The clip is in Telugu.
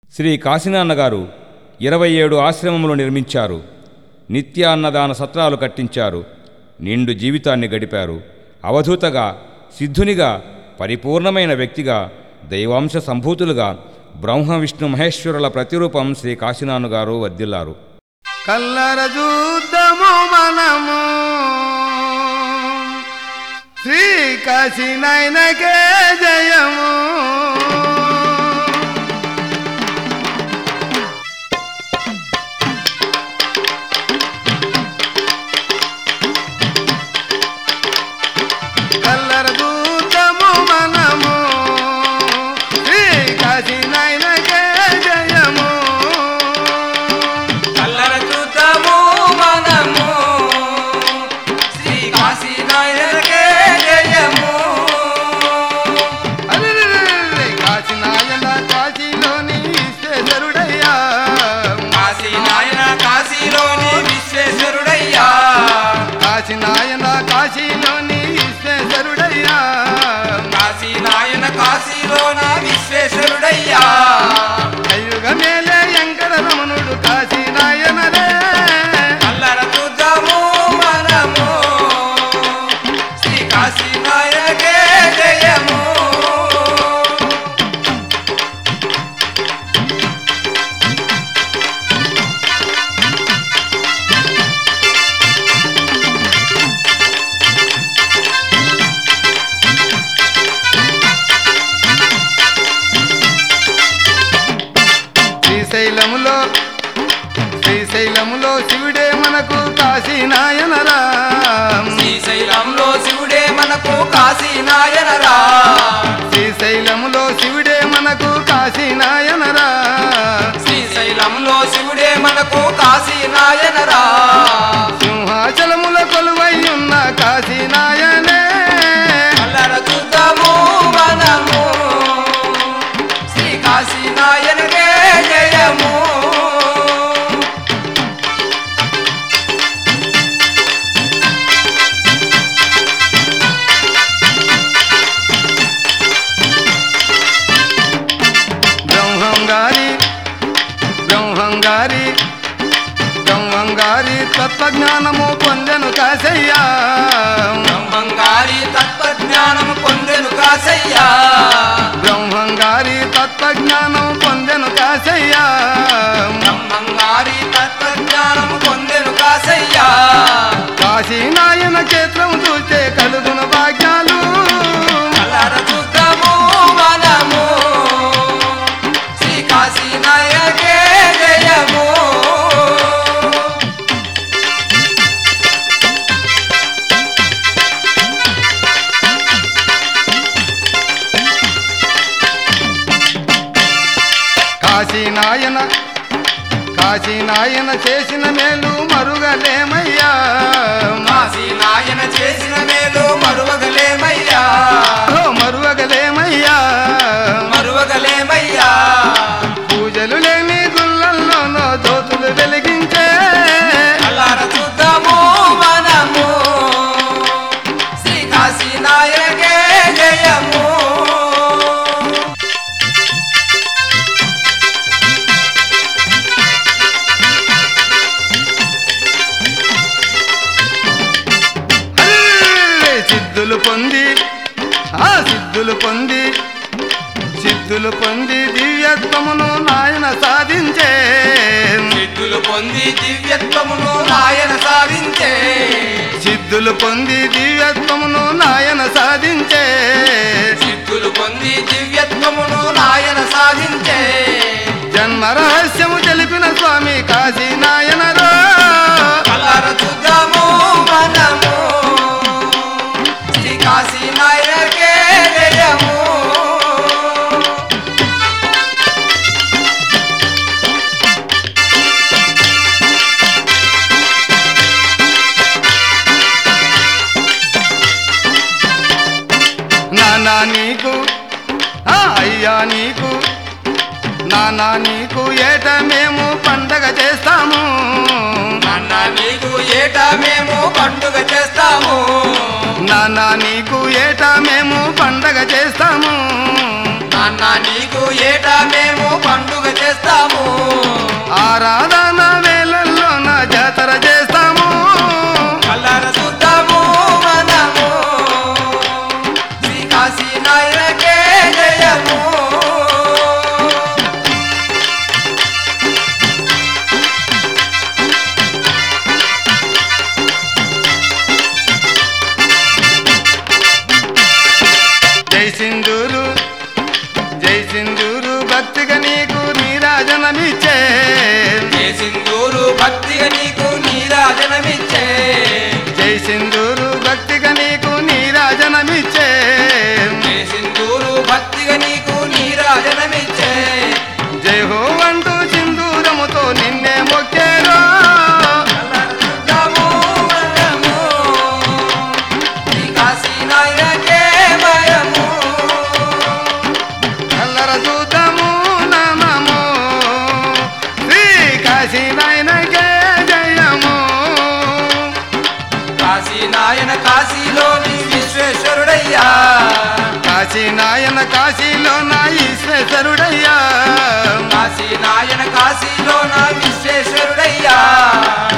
శ్రీ కాశీనాన్న గారు ఇరవై ఏడు ఆశ్రమములు నిర్మించారు నిత్య అన్నదాన సత్రాలు కట్టించారు నిండు జీవితాన్ని గడిపారు అవధూతగా సిద్ధునిగా పరిపూర్ణమైన వ్యక్తిగా దైవాంశ సంభూతులుగా బ్రహ్మ విష్ణు మహేశ్వరుల ప్రతిరూపం శ్రీ కాశీనాన్న గారు వర్ధిల్లారు కల్లర చూద్దాము మనము శ్రీ కాశీనాయనకే జయము కల్లర చూద్దాము మనము శ్రీ కాశీనాయనకే జయము కల్లర చూద్దాము మనము శ్రీ కాశీనాయనకే జయము అరెరెరెరెరె, కాశీనాయన కాశీలోని ఈశ్వరుడయ్యా కాశీనాయన కాశీలోని విశ్వేశ్వరుడయ్యా కాశీనాయన కాశీలోని ఈశ్వరుడయ్యా కాశీనాయన కాశీలోన విశ్వేశ్వరుడయ్యా కయుగ మేలే వెంకట రమణుడు కాశీనాయనరే కల్లర చూద్దాము మనము శ్రీ కాశీనాయనకే జయము శ్రీశైలములో శ్రీశైలములో శివుడే మనకు కాశీనాయనరా శ్రీశైలంలో శివుడే మనకు కాశీనాయనరా శ్రీశైలములో శివుడే మనకు కాశీనాయనరా శ్రీశైలంలో శివుడే మనకు కాశీనాయనరా సింహాచలముల కొలువై ఉన్న కాశీనాయనే కల్లర చూద్దాము మనము శ్రీ కాశీనాయనకే జయము బ్రహ్మంగారి బ్రహ్మంగారి బ్రహ్మంగారి తత్వజ్ఞానము పొందెను కాశయ్యా బ్రహ్మంగారి తత్వజ్ఞానము పొందెను కాశయ్యా బ్రహ్మంగారి తత్వజ్ఞానం పొందెను కాశయ్యా బ్రహ్మంగారి తత్వజ్ఞానము పొందెను కాశయ్యా కాశీనాయన క్షేత్రం చూస్తే కలుగున భాగ్యాలు కల్లర చూద్దాము మనము శ్రీ కాశీనాయనకే జయము కాశీనాయన కాశీనాయన చేసిన మేలు మరుగలేమయ్యా కాశీనాయన చేసిన మేలు మరువగలేమయ్యా ఓ మరువగలేమయ్యా మరువగలేమయ్యా పూజలు లేని గుళ్ళల్లోనో జ్యోతులు వెలిగించే కల్లార చూద్దాము మనము శ్రీ కాశీనాయనకే జయము అర్రే సిద్ధులు పొంది ఆ సిద్ధులు పొంది సిద్ధులు పొంది దివ్యత్వమును నాయన సాధించే సిద్ధులు పొంది దివ్యత్వమును నాయన సాధించే సిద్ధులు పొంది దివ్యత్వమును నాయన సాధించే సిద్ధులు పొంది దివ్యత్వమును నాయన సాధించే జన్మ రహస్యము తెలిపిన స్వామి కాశీ నాయనరో కల్లార చూద్దాము మనము శ్రీ కాశీనాయనకే జయము నానా నీకు ఆ అయ్యా నీకు నానా నీకు ఏట మేము పండగ చేస్తాము నాన్న నీకు ఏటా మేము పండుగ చేస్తాము నానా నీకు ఏట మేము పండగ చేస్తాము నాన్న నీకు ఏటా మేము పండుగ చేస్తాము నాయనకే జయము జై సింధూరు జై సింధూరు భక్తిగా నీకు నీరాజనమిచ్చే ఏ సింధూరు భక్తిగా నీకు నీరాజనమిచ్చే జై సింధూరు భక్తిగా నీకు నీరాజనమిచ్చే ఏ సింధూరు భక్తిగా నీకు నీరాజనమిచ్చే జై హో అంటూ సింధూరముతో నిన్నే మొక్కేరో నమో నమో శ్రీ కాశీ నాయనకే భయము కల్లర చూద్దాము నమము శ్రీ కాశీ నాయనకే జయము కాశీ నాయన కాశీలోని విశ్వేశ్వరుడయ్యా కాశీ నాయన కాశీలో నా ఈశ్వరుడయ్యా కాశీ నాయన కాశీలో నా విశ్వేశ్వరుడయ్యా